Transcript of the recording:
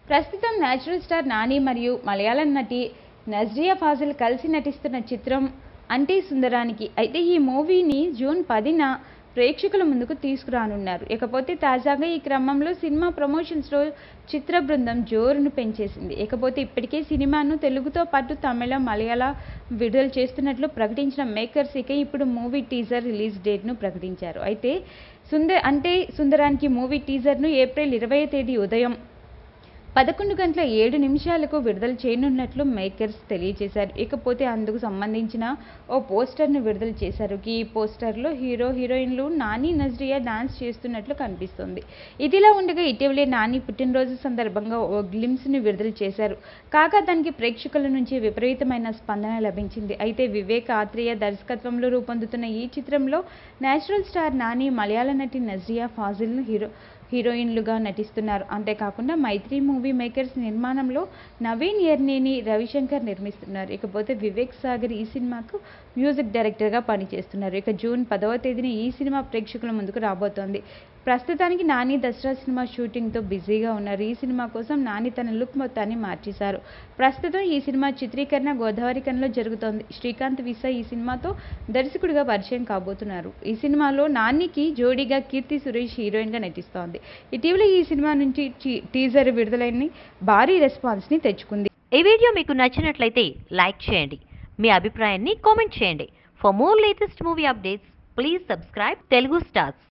ప్రస్తుతం natural star Nani మరియు మలయాళం నటి నజ్రియా ఫాజిల్ కలిసి నటిస్తున్న చిత్రం అంటే సుందరానికి అయితే ఈ మూవీని జూన్ పదిన ప్రేక్షకుల ముందుకు తీసుకురానున్నారు ఇకపోతే తాజాగా ఈ క్రమంలో సినిమా ప్రమోషన్స్లో చిత్ర బృందం జోరును పెంచేసింది ఇకపోతే ఇప్పటికే సినిమాను తెలుగుతో పాటు తమిళ మలయాళ విడుదల చేస్తున్నట్లు ప్రకటించిన మేకర్స్ ఇక ఇప్పుడు మూవీ టీజర్ రిలీజ్ డేట్ను ప్రకటించారు అయితే సుందర్ అంటే సుందరానికి మూవీ టీజర్ను ఏప్రిల్ ఇరవై తేదీ ఉదయం పదకొండు గంటల ఏడు నిమిషాలకు విడుదల చేయనున్నట్లు మేకర్స్ తెలియజేశారు ఇకపోతే అందుకు సంబంధించిన ఓ పోస్టర్ను విడుదల చేశారు ఈ పోస్టర్లో హీరో హీరోయిన్లు నాని నజ్రియా డాన్స్ చేస్తున్నట్లు కనిపిస్తుంది ఇదిలా ఉండగా ఇటీవలే నాని పుట్టినరోజు సందర్భంగా ఓ గ్లిమ్స్ని విడుదల చేశారు కాగా దానికి ప్రేక్షకుల నుంచి విపరీతమైన స్పందన లభించింది అయితే వివేక్ ఆత్రేయ దర్శకత్వంలో రూపొందుతున్న ఈ చిత్రంలో నేచురల్ స్టార్ నాని మలయాళ నటి నజ్రియా ఫాజిల్ను హీరో హీరోయిన్లుగా నటిస్తున్నారు అంతేకాకుండా మైత్రి మూవీ మేకర్స్ నిర్మాణంలో నవీన్ ఎర్నేని రవిశంకర్ నిర్మిస్తున్నారు ఇకపోతే వివేక్ సాగర్ ఈ సినిమాకు మ్యూజిక్ డైరెక్టర్గా పనిచేస్తున్నారు ఇక జూన్ పదవ తేదీన ఈ సినిమా ప్రేక్షకుల ముందుకు రాబోతోంది ప్రస్తుతానికి నాని దసరా సినిమా షూటింగ్తో బిజీగా ఉన్నారు ఈ సినిమా కోసం నాని తన లుక్ మొత్తాన్ని మార్చేశారు ప్రస్తుతం ఈ సినిమా చిత్రీకరణ గోదావరికంలో జరుగుతోంది శ్రీకాంత్ విసా ఈ సినిమాతో దర్శకుడిగా పరిచయం కాబోతున్నారు ఈ సినిమాలో నానికి జోడీగా కీర్తి సురేష్ హీరోయిన్గా నటిస్తోంది ఇటీవల ఈ సినిమా నుంచి టీ- టీజర్ విడుదలైన భారీ రెస్పాన్స్ని తెచ్చుకుంది ఈ వీడియో మీకు నచ్చినట్లయితే లైక్ చేయండి మీ అభిప్రాయాన్ని కామెంట్ చేయండి for more latest movie updates please subscribe Telugu stars